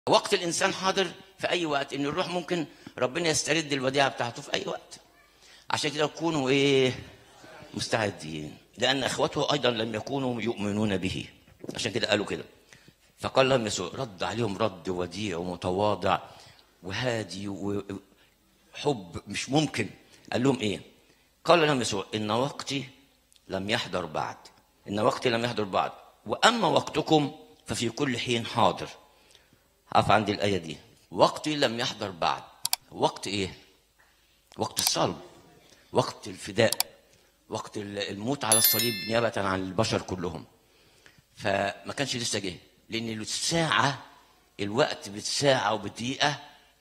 وقت الانسان حاضر في اي وقت ان الروح ممكن ربنا يسترد الوديعه بتاعته في اي وقت عشان كده كونوا ايه مستعدين لان اخوته ايضا لم يكونوا يؤمنون به عشان كده قالوا كده فقال لهم يسوع رد عليهم رد وديع ومتواضع وهادي وحب مش ممكن قال لهم ايه قال لهم يسوع ان وقتي لم يحضر بعد ان وقتي لم يحضر بعد واما وقتكم ففي كل حين حاضر هقف عند الايه دي وقتي لم يحضر بعد وقت ايه وقت الصلب وقت الفداء وقت الموت على الصليب نيابه عن البشر كلهم فما كانش لسه جه لان الساعه الوقت بالساعه وبالدقيقه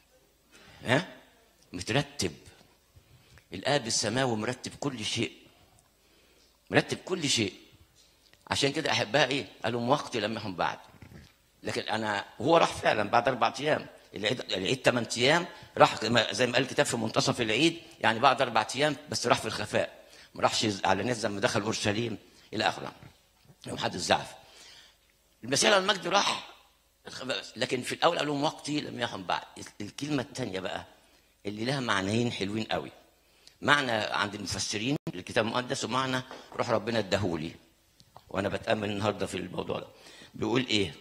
ها مترتب الاب السماوي مرتب كل شيء مرتب كل شيء عشان كده احبائي قالوا وقت لم يكن بعد لكن انا هو راح فعلا بعد اربع ايام العيد العيد ثمان ايام راح زي ما قال الكتاب في منتصف العيد يعني بعد اربع ايام بس راح في الخفاء ما راحش على الناس لما دخل اورشليم الى اخره يوم حد الزعف المسيح المجد راح لكن في الاول قال لهم وقتي لم يكن بعد الكلمه الثانيه بقى اللي لها معنيين حلوين قوي معنى عند المفسرين الكتاب المقدس ومعنى روح ربنا اداهولي وانا بتامل النهارده في الموضوع ده بيقول ايه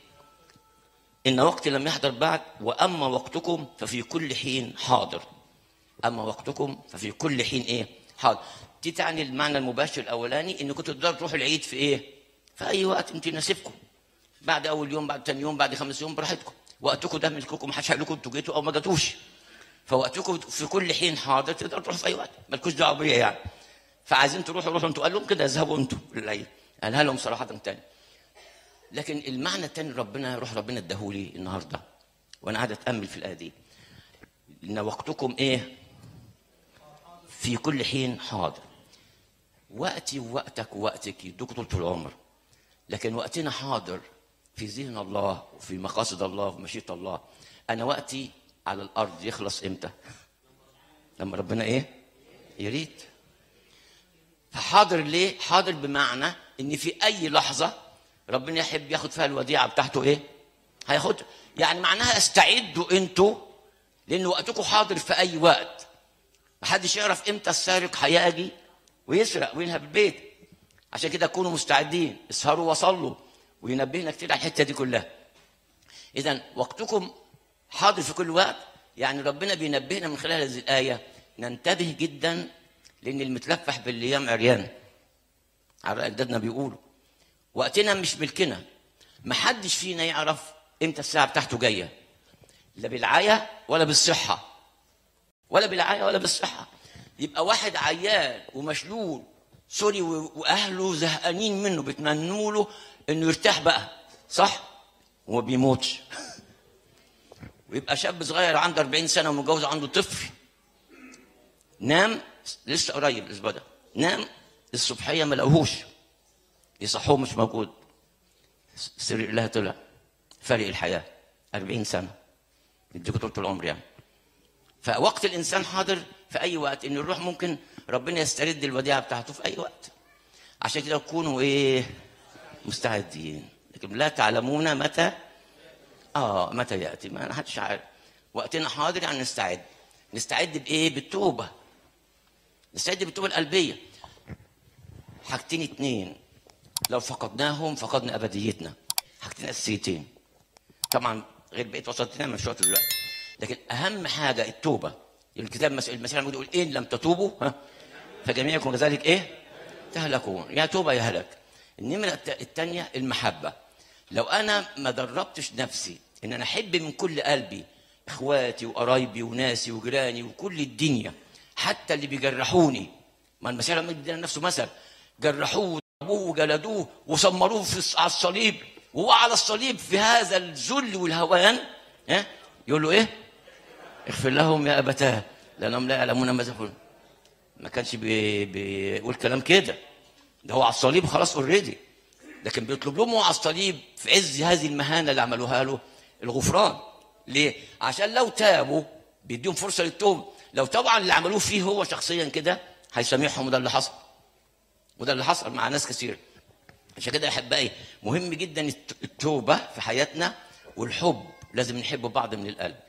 ان وقتي لم يحضر بعد واما وقتكم ففي كل حين حاضر اما وقتكم ففي كل حين ايه حاضر دي تعني المعنى المباشر الاولاني ان كنتوا تقدروا تروحوا العيد في ايه في اي وقت انت يناسبكم بعد اول يوم بعد ثاني يوم بعد خمس يوم براحتكم وقتكم ده ملككم محدش هيقول لكم انتوا جيتوا او ما جاتوش فوقتكم في كل حين حاضر تقدروا تروحوا في اي وقت مالكوش دعوه بيا يعني فعايزين تروحوا روحوا انتوا قال لهم كده اذهبوا انتوا للعيد قالها لهم صراحه تاني لكن المعنى التاني ربنا روح ربنا اداهولي النهارده وانا قاعد اتامل في الايه دي ان وقتكم ايه في كل حين حاضر وقتي ووقتك ووقتك يدوك طول العمر لكن وقتنا حاضر في ذهن الله وفي مقاصد الله وفي مشيئه الله انا وقتي على الارض يخلص امتى لما ربنا ايه يريد فحاضر ليه حاضر بمعنى ان في اي لحظه ربنا يحب ياخد فيها الوديعه بتاعته ايه هياخدها يعني معناها استعدوا انتوا لان وقتكم حاضر في اي وقت محدش يعرف امتى السارق هيجي ويسرق وينهب البيت عشان كده كونوا مستعدين اسهروا وصلوا وينبهنا كتير على الحته دي كلها اذا وقتكم حاضر في كل وقت يعني ربنا بينبهنا من خلال هذه الايه ننتبه جدا لان المتلفح بالايام عريان على اجدادنا بيقولوا وقتنا مش ملكنا محدش فينا يعرف امتى الساعه بتاعته جايه لا بالعيا ولا بالصحه ولا بالعيا ولا بالصحه يبقى واحد عيان ومشلول سوري واهله زهقانين منه بيتمنوا له انه يرتاح بقى صح وما بيموتش ويبقى شاب صغير عنده 40 سنه ومتجوز عنده طفل نام لسه قريب الاسبوع ده نام الصبحيه ما لقوهوش يصحوه مش موجود سر الله طلع فرق الحياه 40 سنه يديك طول العمر يعني فوقت الانسان حاضر في اي وقت ان الروح ممكن ربنا يسترد الوديعه بتاعته في اي وقت عشان كده تكونوا ايه مستعدين لكن لا تعلمون متى اه متى ياتي ما حدش عارف وقتنا حاضر يعني نستعد نستعد بايه بالتوبه نستعد بالتوبه القلبيه حاجتين اتنين لو فقدناهم فقدنا ابديتنا حاجتين اساسيتين طبعا غير بقيه وسطنا مش وقت دلوقتي لكن اهم حاجه التوبه الكتاب المسيح يقول ان لم تتوبوا ها فجميعكم كذلك ايه تهلكون يا توبه يا هلك النمره الثانيه المحبه لو انا ما دربتش نفسي ان انا احب من كل قلبي اخواتي وقرايبي وناسي وجيراني وكل الدنيا حتى اللي بيجرحوني ما المسيح لما ادينا نفسه مثل جرحوه وضربوه وجلدوه وسمروه في على الصليب وهو على الصليب في هذا الذل والهوان ها يقول له ايه؟ اغفر لهم يا ابتاه لانهم لا يعلمون ماذا يقولون ما كانش بي بيقول كلام كده ده هو على الصليب خلاص اوريدي لكن بيطلب لهم على الصليب في عز هذه المهانه اللي عملوها له الغفران ليه؟ عشان لو تابوا بيديهم فرصه للتوبه لو طبعا اللي عملوه فيه هو شخصيا كده هيسامحهم وده اللي حصل وده اللي حصل مع ناس كثير عشان كده يا احبائي مهم جدا التوبه في حياتنا والحب لازم نحب بعض من القلب